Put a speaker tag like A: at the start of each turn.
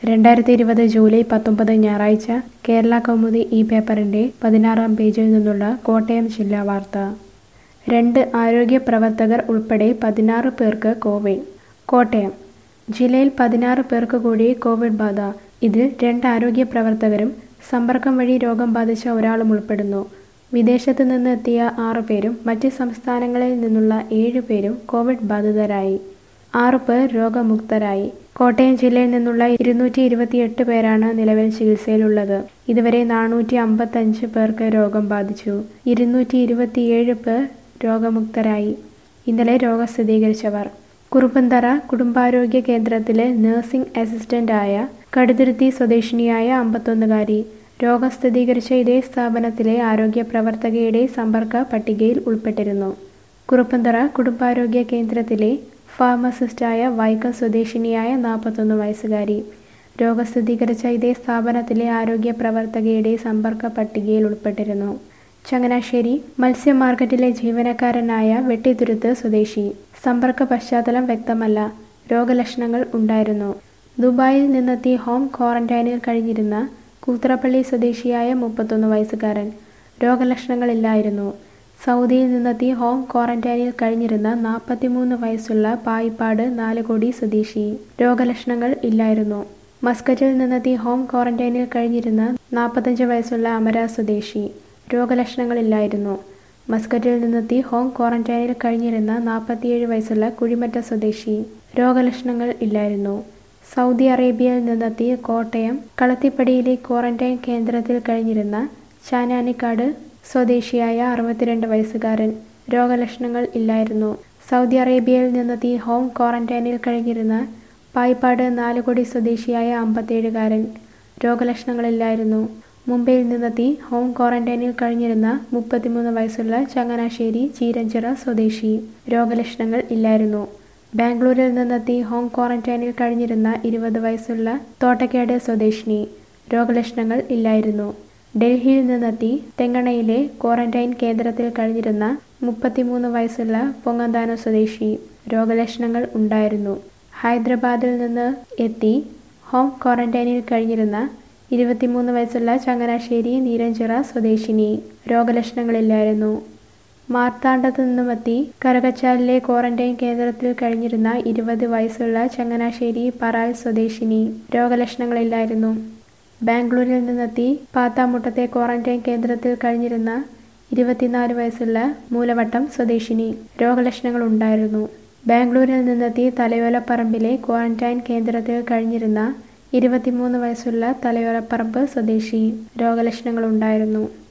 A: രണ്ടായിരത്തി ഇരുപത് ജൂലൈ പത്തൊമ്പത് ഞായറാഴ്ച കേരള കൗമുദി ഈ പേപ്പറിന്റെ പതിനാറാം പേജിൽ നിന്നുള്ള കോട്ടയം ജില്ലാ വാർത്ത രണ്ട് ആരോഗ്യ പ്രവർത്തകർ ഉൾപ്പെടെ പതിനാറ് പേർക്ക് കോവിഡ് കോട്ടയം ജില്ലയിൽ പതിനാറ് പേർക്ക് കൂടി കോവിഡ് ബാധ ഇതിൽ രണ്ട് ആരോഗ്യ പ്രവർത്തകരും സമ്പർക്കം വഴി രോഗം ബാധിച്ച ഒരാളും ഉൾപ്പെടുന്നു വിദേശത്ത് നിന്ന് എത്തിയ ആറ് പേരും മറ്റ് സംസ്ഥാനങ്ങളിൽ നിന്നുള്ള ഏഴ് പേരും കോവിഡ് ബാധിതരായി ആറു പേർ രോഗമുക്തരായി കോട്ടയം ജില്ലയിൽ നിന്നുള്ള ഇരുന്നൂറ്റി ഇരുപത്തിയെട്ട് പേരാണ് നിലവിൽ ചികിത്സയിലുള്ളത് ഇതുവരെ നാനൂറ്റി അമ്പത്തഞ്ച് പേർക്ക് രോഗം ബാധിച്ചു ഇരുന്നൂറ്റി ഇരുപത്തിയേഴ് പേർ രോഗമുക്തരായി ഇന്നലെ രോഗം സ്ഥിരീകരിച്ചവർ കുറുപ്പന്തറ കുടുംബാരോഗ്യ കേന്ദ്രത്തിലെ നഴ്സിംഗ് അസിസ്റ്റന്റായ കടുതുരുത്തി സ്വദേശിനിയായ അമ്പത്തൊന്നുകാരി രോഗം സ്ഥിരീകരിച്ച ഇതേ സ്ഥാപനത്തിലെ ആരോഗ്യ പ്രവർത്തകയുടെ സമ്പർക്ക പട്ടികയിൽ ഉൾപ്പെട്ടിരുന്നു കുറുപ്പന്തറ കുടുംബാരോഗ്യ കേന്ദ്രത്തിലെ ഫാർമസിസ്റ്റായ വൈക്കം സ്വദേശിനിയായ നാൽപ്പത്തൊന്ന് വയസ്സുകാരി രോഗം സ്ഥിരീകരിച്ച ഇതേ സ്ഥാപനത്തിലെ ആരോഗ്യ പ്രവർത്തകയുടെ സമ്പർക്ക പട്ടികയിൽ ഉൾപ്പെട്ടിരുന്നു ചങ്ങനാശ്ശേരി മത്സ്യ മാർക്കറ്റിലെ ജീവനക്കാരനായ വെട്ടിത്തുരുത്ത് സ്വദേശി സമ്പർക്ക പശ്ചാത്തലം വ്യക്തമല്ല രോഗലക്ഷണങ്ങൾ ഉണ്ടായിരുന്നു ദുബായിൽ നിന്നെത്തി ഹോം ക്വാറന്റൈനിൽ കഴിഞ്ഞിരുന്ന കൂത്തറപ്പള്ളി സ്വദേശിയായ മുപ്പത്തൊന്ന് വയസ്സുകാരൻ രോഗലക്ഷണങ്ങളില്ലായിരുന്നു സൗദിയിൽ നിന്നെത്തി ഹോം ക്വാറന്റൈനിൽ കഴിഞ്ഞിരുന്ന നാൽപ്പത്തിമൂന്ന് വയസ്സുള്ള പായിപ്പാട് നാലുകോടി സ്വദേശി രോഗലക്ഷണങ്ങൾ ഇല്ലായിരുന്നു മസ്കറ്റിൽ നിന്നെത്തി ഹോം ക്വാറന്റൈനിൽ കഴിഞ്ഞിരുന്ന നാൽപ്പത്തഞ്ച് വയസ്സുള്ള അമര സ്വദേശി രോഗലക്ഷണങ്ങളില്ലായിരുന്നു മസ്കറ്റിൽ നിന്നെത്തി ഹോം ക്വാറന്റൈനിൽ കഴിഞ്ഞിരുന്ന നാൽപ്പത്തിയേഴ് വയസ്സുള്ള കുഴിമറ്റ സ്വദേശി രോഗലക്ഷണങ്ങൾ ഇല്ലായിരുന്നു സൗദി അറേബ്യയിൽ നിന്നെത്തി കോട്ടയം കളത്തിപ്പടിയിലെ ക്വാറന്റൈൻ കേന്ദ്രത്തിൽ കഴിഞ്ഞിരുന്ന ചാനാനിക്കാട് സ്വദേശിയായ അറുപത്തിരണ്ട് വയസ്സുകാരൻ രോഗലക്ഷണങ്ങൾ ഇല്ലായിരുന്നു സൗദി അറേബ്യയിൽ നിന്നെത്തി ഹോം ക്വാറന്റൈനിൽ കഴിഞ്ഞിരുന്ന പായിപ്പാട് നാലുകൊടി സ്വദേശിയായ അമ്പത്തേഴുകാരൻ രോഗലക്ഷണങ്ങളില്ലായിരുന്നു മുംബൈയിൽ നിന്നെത്തി ഹോം ക്വാറന്റൈനിൽ കഴിഞ്ഞിരുന്ന മുപ്പത്തിമൂന്ന് വയസ്സുള്ള ചങ്ങനാശ്ശേരി ചീരഞ്ചിറ സ്വദേശി രോഗലക്ഷണങ്ങൾ ഇല്ലായിരുന്നു ബാംഗ്ലൂരിൽ നിന്നെത്തി ഹോം ക്വാറന്റൈനിൽ കഴിഞ്ഞിരുന്ന ഇരുപത് വയസ്സുള്ള തോട്ടക്കേട് സ്വദേശിനി രോഗലക്ഷണങ്ങൾ ഇല്ലായിരുന്നു ഡൽഹിയിൽ നിന്നെത്തി തെങ്കണയിലെ ക്വാറന്റൈൻ കേന്ദ്രത്തിൽ കഴിഞ്ഞിരുന്ന മുപ്പത്തിമൂന്ന് വയസ്സുള്ള പൊങ്ങന്താനം സ്വദേശി രോഗലക്ഷണങ്ങൾ ഉണ്ടായിരുന്നു ഹൈദരാബാദിൽ നിന്ന് എത്തി ഹോം ക്വാറന്റൈനിൽ കഴിഞ്ഞിരുന്ന ഇരുപത്തിമൂന്ന് വയസ്സുള്ള ചങ്ങനാശ്ശേരി നീരഞ്ചിറ സ്വദേശിനി രോഗലക്ഷണങ്ങളില്ലായിരുന്നു മാർത്താണ്ഡത്ത് നിന്നുമെത്തി കരകച്ചാലിലെ ക്വാറന്റൈൻ കേന്ദ്രത്തിൽ കഴിഞ്ഞിരുന്ന ഇരുപത് വയസ്സുള്ള ചങ്ങനാശ്ശേരി പറാൽ സ്വദേശിനി രോഗലക്ഷണങ്ങളില്ലായിരുന്നു ബാംഗ്ലൂരിൽ നിന്നെത്തി പാത്താമുട്ടത്തെ ക്വാറന്റൈൻ കേന്ദ്രത്തിൽ കഴിഞ്ഞിരുന്ന ഇരുപത്തിനാല് വയസ്സുള്ള മൂലവട്ടം സ്വദേശിനി രോഗലക്ഷണങ്ങൾ ഉണ്ടായിരുന്നു ബാംഗ്ലൂരിൽ നിന്നെത്തി തലയോലപ്പറമ്പിലെ ക്വാറന്റൈൻ കേന്ദ്രത്തിൽ കഴിഞ്ഞിരുന്ന ഇരുപത്തിമൂന്ന് വയസ്സുള്ള തലയോലപ്പറമ്പ് സ്വദേശി രോഗലക്ഷണങ്ങൾ ഉണ്ടായിരുന്നു